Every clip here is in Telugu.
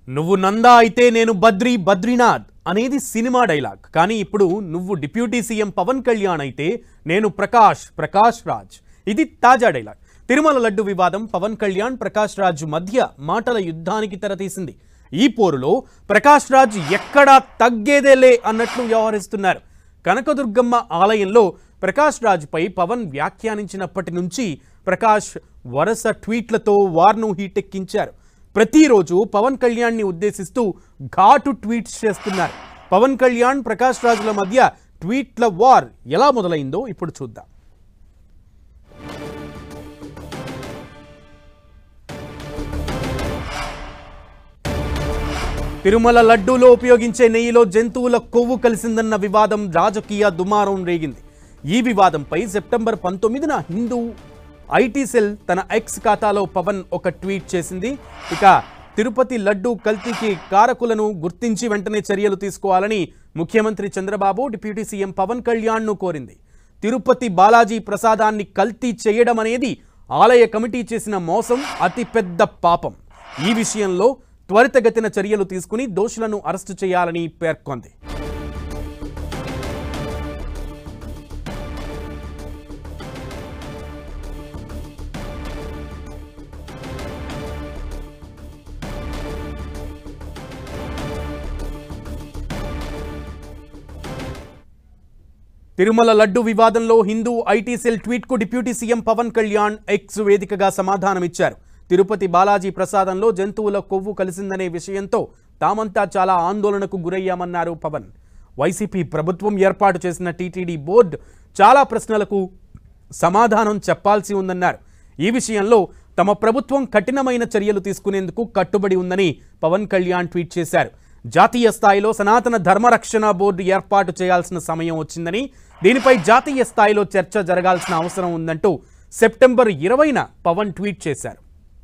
నువ్వు నందా అయితే నేను బద్రి బద్రీనాథ్ అనేది సినిమా డైలాగ్ కానీ ఇప్పుడు నువ్వు డిప్యూటీ సీఎం పవన్ కళ్యాణ్ అయితే నేను ప్రకాష్ ప్రకాష్ రాజ్ ఇది తాజా డైలాగ్ తిరుమల లడ్డు వివాదం పవన్ కళ్యాణ్ ప్రకాష్ రాజ్ మధ్య మాటల యుద్ధానికి తెరతీసింది ఈ పోరులో ప్రకాష్ రాజ్ ఎక్కడా తగ్గేదేలే అన్నట్లు వ్యవహరిస్తున్నారు కనకదుర్గమ్మ ఆలయంలో ప్రకాష్ రాజ్పై పవన్ వ్యాఖ్యానించినప్పటి నుంచి ప్రకాష్ వరుస ట్వీట్లతో వార్ను హీటెక్కించారు ప్రతిరోజు పవన్ కళ్యాణ్ని ఉద్దేశిస్తూ ఘాటు ట్వీట్స్ చేస్తున్నారు పవన్ కళ్యాణ్ ప్రకాష్ రాజుల మధ్య ట్వీట్ల వార్ ఎలా మొదలైందో ఇప్పుడు చూద్దాం తిరుమల లడ్డూలో ఉపయోగించే నెయ్యిలో జంతువుల కొవ్వు కలిసిందన్న వివాదం రాజకీయ దుమారం రేగింది ఈ వివాదంపై సెప్టెంబర్ పంతొమ్మిదిన హిందూ ఐటీ సెల్ తన ఎక్స్ ఖాతాలో పవన్ ఒక ట్వీట్ చేసింది ఇక తిరుపతి లడ్డూ కల్తీకి కారకులను గుర్తించి వెంటనే చర్యలు తీసుకోవాలని ముఖ్యమంత్రి చంద్రబాబు డిప్యూటీ సీఎం పవన్ కళ్యాణ్ను కోరింది తిరుపతి బాలాజీ ప్రసాదాన్ని కల్తీ చేయడం అనేది ఆలయ కమిటీ చేసిన మోసం అతిపెద్ద పాపం ఈ విషయంలో త్వరితగతిన చర్యలు తీసుకుని దోషులను అరెస్టు చేయాలని పేర్కొంది తిరుమల లడ్డు వివాదంలో హిందూ ఐటీ సెల్ ట్వీట్కు deputy CM Pawan Kalyan X వేదికగా సమాధానమిచ్చారు తిరుపతి బాలాజీ ప్రసాదంలో జంతువుల కొవ్వు కలిసిందనే విషయంతో తామంతా చాలా ఆందోళనకు గురయ్యామన్నారు పవన్ వైసీపీ ప్రభుత్వం ఏర్పాటు చేసిన టీటీడీ బోర్డు చాలా ప్రశ్నలకు సమాధానం చెప్పాల్సి ఉందన్నారు ఈ విషయంలో తమ ప్రభుత్వం కఠినమైన చర్యలు తీసుకునేందుకు కట్టుబడి ఉందని పవన్ కళ్యాణ్ ట్వీట్ చేశారు జాతీయ స్థాయిలో సనాతన ధర్మరక్షణ బోర్డు ఏర్పాటు చేయాల్సిన సమయం వచ్చిందని దీనిపై జాతీయ స్థాయిలో చర్చ జరగాల్సిన అవసరం ఉందంటూ సెప్టెంబర్ ఇరవైన పవన్ ట్వీట్ చేశారు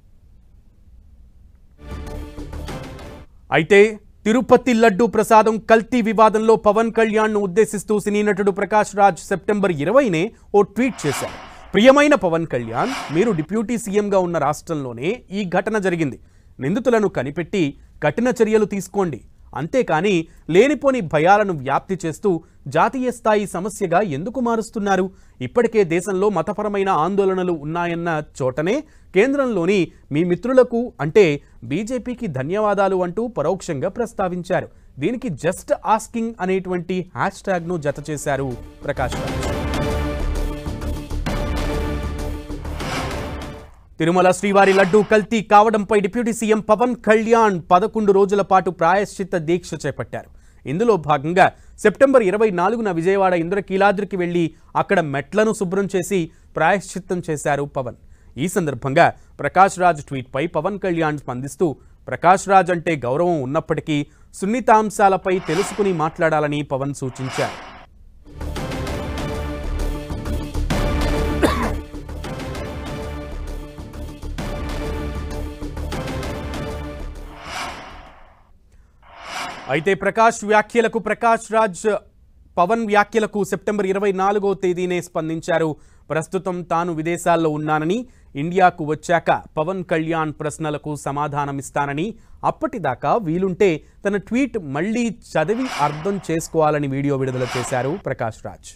అయితే తిరుపతి లడ్డు ప్రసాదం కల్తీ వివాదంలో పవన్ కళ్యాణ్ను ఉద్దేశిస్తూ సినీ నటుడు ప్రకాష్ రాజ్ సెప్టెంబర్ ఇరవైనే ఓ ట్వీట్ చేశారు ప్రియమైన పవన్ కళ్యాణ్ మీరు డిప్యూటీ సీఎంగా ఉన్న రాష్ట్రంలోనే ఈ ఘటన జరిగింది నిందితులను కనిపెట్టి కఠిన చర్యలు తీసుకోండి అంతేకాని లేనిపోని భయాలను వ్యాప్తి చేస్తూ జాతీయ స్థాయి సమస్యగా ఎందుకు మారుస్తున్నారు ఇప్పటికే దేశంలో మతపరమైన ఆందోళనలు ఉన్నాయన్న చోటనే కేంద్రంలోని మీ మిత్రులకు అంటే బీజేపీకి ధన్యవాదాలు అంటూ పరోక్షంగా ప్రస్తావించారు దీనికి జస్ట్ ఆస్కింగ్ అనేటువంటి హ్యాష్ ట్యాగ్ను జత చేశారు ప్రకాష్ రాజ్ తిరుమల శ్రీవారి లడ్డూ కల్తీ కావడంపై డిప్యూటీ సీఎం పవన్ కళ్యాణ్ పదకొండు రోజుల పాటు ప్రాయశ్చిత్త దీక్ష చేపట్టారు ఇందులో భాగంగా సెప్టెంబర్ ఇరవై నాలుగున విజయవాడ ఇంద్రకీలాద్రికి వెళ్లి అక్కడ మెట్లను శుభ్రం చేసి ప్రాయశ్చిత్తం చేశారు పవన్ ఈ సందర్భంగా ప్రకాష్ రాజ్ ట్వీట్పై పవన్ కళ్యాణ్ స్పందిస్తూ ప్రకాష్ రాజ్ అంటే గౌరవం ఉన్నప్పటికీ సున్నితాంశాలపై తెలుసుకుని మాట్లాడాలని పవన్ సూచించారు అయితే ప్రకాష్ వ్యాఖ్యలకు ప్రకాష్ రాజ్ పవన్ వ్యాఖ్యలకు సెప్టెంబర్ ఇరవై నాలుగో తేదీనే స్పందించారు ప్రస్తుతం తాను విదేశాల్లో ఉన్నానని ఇండియాకు వచ్చాక పవన్ కళ్యాణ్ ప్రశ్నలకు సమాధానమిస్తానని అప్పటిదాకా వీలుంటే తన ట్వీట్ మళ్ళీ చదివి అర్థం చేసుకోవాలని వీడియో విడుదల చేశారు ప్రకాష్ రాజ్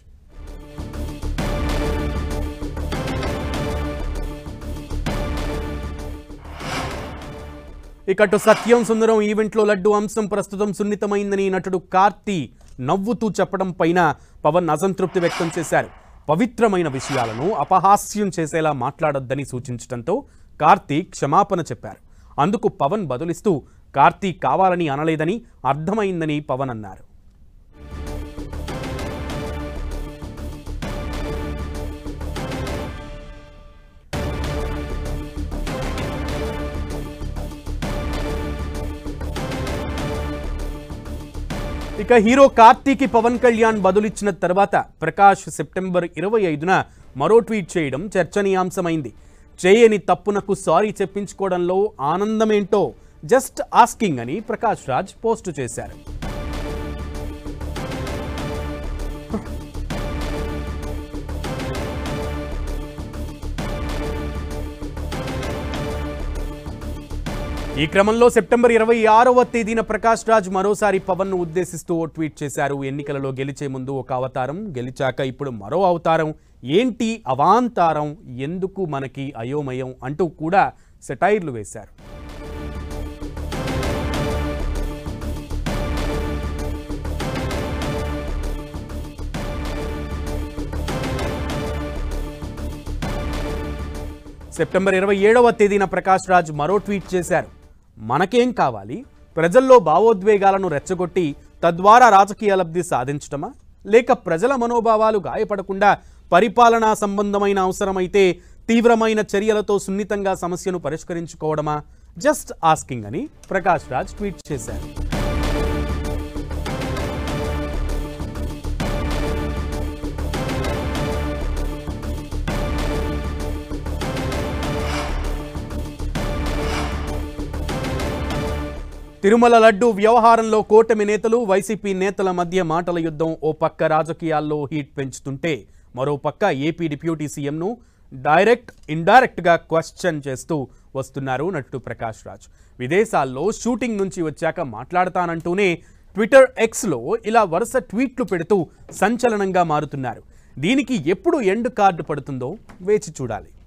ఇక అటు సత్యం సుందరం ఈవెంట్లో లడ్డు అంశం ప్రస్తుతం సున్నితమైందని నటుడు కార్తీ నవ్వుతూ చెప్పడం పైన పవన్ అసంతృప్తి వ్యక్తం చేశారు పవిత్రమైన విషయాలను అపహాస్యం చేసేలా మాట్లాడొద్దని సూచించడంతో కార్తీ క్షమాపణ చెప్పారు అందుకు పవన్ బదులిస్తూ కార్తీ కావాలని అనలేదని అర్థమైందని పవన్ అన్నారు ఇక హీరో కార్తీకి పవన్ కళ్యాణ్ బదులిచ్చిన తర్వాత ప్రకాష్ సెప్టెంబర్ ఇరవై ఐదున మరో ట్వీట్ చేయడం చర్చనీయాంశమైంది చేయని తప్పునకు సారీ చెప్పించుకోవడంలో ఆనందమేంటో జస్ట్ ఆస్కింగ్ అని ప్రకాష్ రాజ్ పోస్టు చేశారు ఈ క్రమంలో సెప్టెంబర్ ఇరవై ఆరవ తేదీన ప్రకాష్ రాజ్ మరోసారి పవన్ ను ఉద్దేశిస్తూ ఓ ట్వీట్ చేశారు ఎన్నికలలో గెలిచే ముందు ఒక అవతారం గెలిచాక ఇప్పుడు మరో అవతారం ఏంటి అవాంతారం ఎందుకు మనకి అయోమయం అంటూ కూడా సెటైర్లు వేశారు సెప్టెంబర్ ఇరవై ఏడవ తేదీన ప్రకాష్ రాజ్ మరో ట్వీట్ చేశారు మనకేం కావాలి ప్రజల్లో భావోద్వేగాలను రెచ్చగొట్టి తద్వారా రాజకీయ లబ్ధి సాధించటమా లేక ప్రజల మనోభావాలు గాయపడకుండా పరిపాలనా సంబంధమైన అవసరమైతే తీవ్రమైన చర్యలతో సున్నితంగా సమస్యను పరిష్కరించుకోవడమా జస్ట్ ఆస్కింగ్ అని ప్రకాష్ రాజ్ ట్వీట్ చేశారు తిరుమల లడ్డు వ్యవహారంలో కూటమి నేతలు వైసీపీ నేతల మధ్య మాటల యుద్ధం ఓ పక్క రాజకీయాల్లో హీట్ పెంచుతుంటే మరో పక్క ఏపీ డిప్యూటీ సీఎంను డైరెక్ట్ ఇండైరెక్ట్గా క్వశ్చన్ చేస్తూ వస్తున్నారు నటుడు ప్రకాష్ రాజ్ విదేశాల్లో షూటింగ్ నుంచి వచ్చాక మాట్లాడతానంటూనే ట్విట్టర్ ఎక్స్లో ఇలా వరుస ట్వీట్లు పెడుతూ సంచలనంగా మారుతున్నారు దీనికి ఎప్పుడు ఎండ్ కార్డు పడుతుందో వేచి చూడాలి